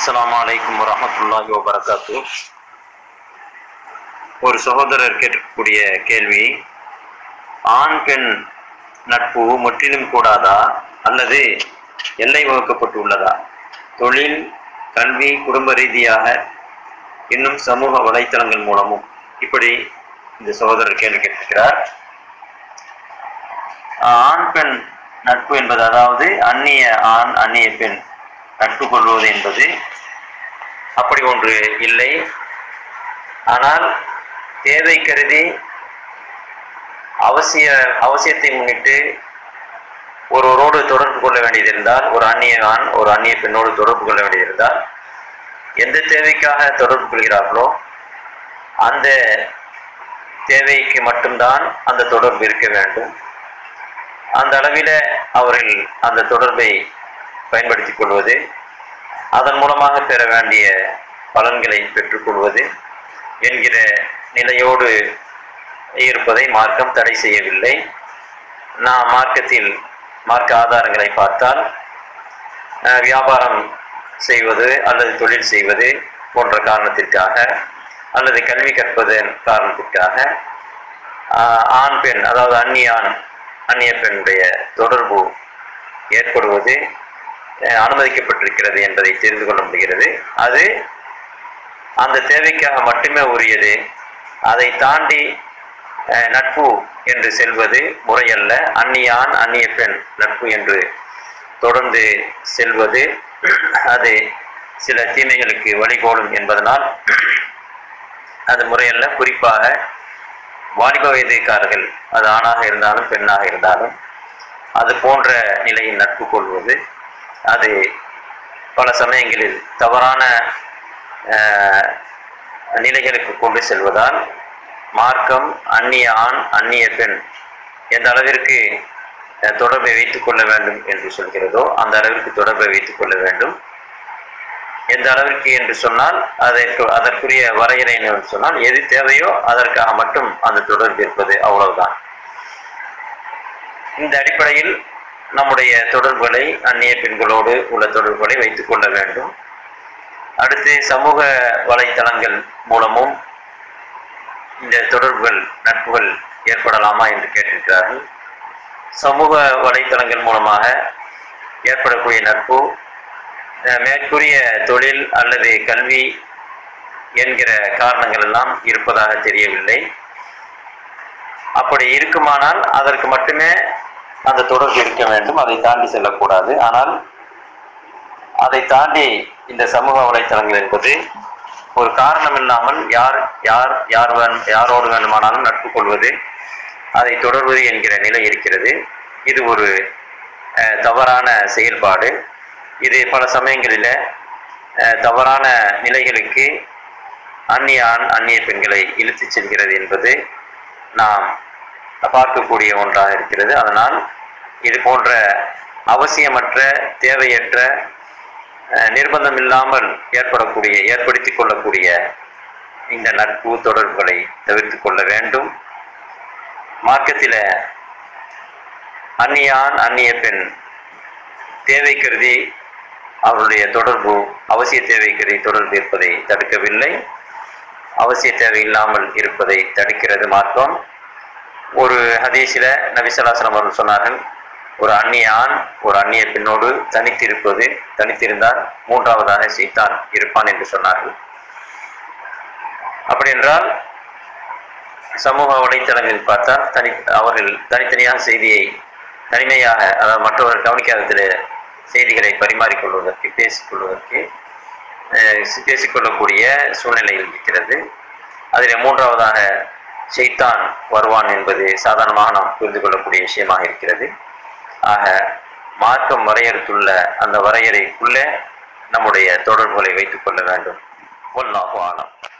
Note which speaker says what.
Speaker 1: அஸ்ஸலாமு அலைக்கும் வரஹ்மத்துல்லாஹி வபரகாத்து ஒரு சகோதரர் கேட்கக்கூடிய கேள்வி ஆண் பெண் நட்பு முற்றிலும் கூடாதா அல்லது எல்லை வகுக்கப்பட்டு உள்ளதா தொழில் கல்வி குடும்ப ரீதியாக இன்னும் சமூக வலைத்தளங்கள் மூலமும் இப்படி இந்த சகோதரர் கேள்வி கேட்டிருக்கிறார் ஆண் பெண் நட்பு என்பது அதாவது அந்நிய ஆண் அந்நிய பெண் நட்பு கொள்வது என்பது அப்படி ஒன்று இல்லை ஆனால் தேவை கருதி அவசிய அவசியத்தை முன்னிட்டு ஒருவரோடு தொடர்பு கொள்ள வேண்டியதிருந்தால் ஒரு அந்நிய ஆண் ஒரு அந்நிய பெண்ணோடு தொடர்பு கொள்ள வேண்டியதிருந்தால் எந்த தேவைக்காக தொடர்பு கொள்கிறார்களோ அந்த தேவைக்கு மட்டும்தான் அந்த தொடர்பு இருக்க வேண்டும் அந்த அளவில் அவர்கள் அந்த தொடர்பை பயன்படுத்திக் கொள்வது அதன் மூலமாக பெற வேண்டிய பலன்களை பெற்றுக்கொள்வது என்கிற நிலையோடு இருப்பதை மார்க்கம் தடை செய்யவில்லை நாம் மார்க்கத்தில் மார்க்க ஆதாரங்களை பார்த்தால் அஹ், வியாபாரம் செய்வது அல்லது தொழில் செய்வது போன்ற காரணத்திற்காக அல்லது கல்வி கற்பதன் காரணத்திற்காக ஆஹ், ஆண் பெண் அதாவது அந்நிய ஆண் அந்நிய பெண்ணுடைய தொடர்பு ஏற்படுவது அஹ், அனுமதிக்கப்பட்டிருக்கிறது என்பதை தெரிந்து கொள்ள முடிகிறது அது அந்த தேவைக்காக மட்டுமே உரியது அதை தாண்டி அஹ், நட்பு என்று செல்வது முறையல்ல அந்நிய ஆண் அந்நிய பெண் நட்பு என்று தொடர்ந்து செல்வது அது சில தீமைகளுக்கு வழிகோலும் என்பதனால் அது முறையல்ல குறிப்பாக வாலிப வயதுக்காரர்கள் அது ஆணாக இருந்தாலும் பெண்ணாக இருந்தாலும் அது போன்ற நிலையில் நட்பு கொள்வது அது பல சமயங்களில் தவறான அஹ், நிலைகளுக்கு கொண்டு செல்வதால் மார்க்கம் அந்நிய ஆண் அந்நிய பெண் எந்த அளவிற்கு அஹ், தொடர்பை வைத்துக் கொள்ள வேண்டும் என்று சொல்கிறதோ அந்த அளவிற்கு தொடர்பை வைத்துக் கொள்ள வேண்டும் எந்த அளவிற்கு என்று சொன்னால் அதற்கு அதற்குரிய வரையறை என்னவென்று சொன்னால் எது தேவையோ அதற்காக மட்டும் அந்த தொடர்பு இருப்பது அவ்வளவுதான் இந்த அடிப்படையில் நம்முடைய தொடர்புகளை அந்நிய பெண்களோடு உள்ள தொடர்புகளை வைத்துக் கொள்ள வேண்டும் அடுத்து சமூக வலைத்தளங்கள் மூலமும் இந்த தொடர்புகள் நட்புகள் ஏற்படலாமா என்று கேட்டிருக்கிறார்கள் சமூக வலைத்தளங்கள் மூலமாக ஏற்படக்கூடிய நட்பு அஹ், மேற்கூறிய தொழில் அல்லது கல்வி என்கிற காரணங்கள் எல்லாம் இருப்பதாக தெரியவில்லை அப்படி இருக்குமானால் அதற்கு மட்டுமே அந்த தொடர்பு இருக்க வேண்டும் அதை தாண்டி செல்லக்கூடாது ஆனால் அதை தாண்டி இந்த சமூக வலைத்தளங்கள் என்பது ஒரு காரணம் இல்லாமல் யார் யார் யார் வேணும் யாரோடு வேண்டுமானாலும் நட்பு கொள்வது அதை தொடர்வது என்கிற நிலை இருக்கிறது இது ஒரு அஹ், தவறான செயல்பாடு இது பல சமயங்களில் அஹ், தவறான நிலைகளுக்கு அந்நிய ஆண் அந்நிய பெண்களை இழுத்துச் செல்கிறது என்பது நாம் பார்க்கக்கூடிய ஒன்றாக இருக்கிறது அதனால் இது போன்ற அவசியமற்ற தேவையற்ற அஹ், நிர்பந்தம் இல்லாமல் ஏற்படக்கூடிய ஏற்படுத்திக் கொள்ளக்கூடிய இந்த நட்பு தொடர்புகளை தவிர்த்து கொள்ள வேண்டும் மார்க்கத்தில் அந்நிய ஆண் அந்நிய பெண் தேவை கருதி அவருடைய தொடர்பு அவசிய தேவை கருதி தொடர்பு இருப்பதை தடுக்கவில்லை அவசிய தேவை இல்லாமல் இருப்பதை தடுக்கிறது மார்க்கம் ஒரு ஹதீஸில் நபிசல்லாஸ்லாம் அவர்கள் சொன்னார்கள் ஒரு அந்நிய ஆண் ஒரு அந்நிய பெண்ணோடு தனித்திருப்பது தனித்திருந்தால் மூன்றாவதாக சைத்தான் இருப்பான் என்று சொன்னார்கள் அப்படி என்றால் சமூக வலைத்தளங்களில் பார்த்தால் தனி அவர்கள் தனித்தனியாக செய்தியை தனிமையாக அதாவது மற்றவர்கள் கவனிக்காததில் செய்திகளை பரிமாறிக்கொள்வதற்கு பேசிக்கொள்வதற்கு அஹ், பேசிக்கொள்ளக்கூடிய சூழ்நிலையில் இருக்கிறது அதில் மூன்றாவதாக ஷைத்தான் வருவான் என்பது சாதாரணமாக நாம் புரிந்து கொள்ளக்கூடிய விஷயமாக இருக்கிறது ஆக மார்க்கம் வரையறுத்துள்ள அந்த வரையறைக்குள்ளே நம்முடைய தொடர்புகளை வைத்துக் கொள்ள வேண்டும் ஒல்லாஹு ஆலம்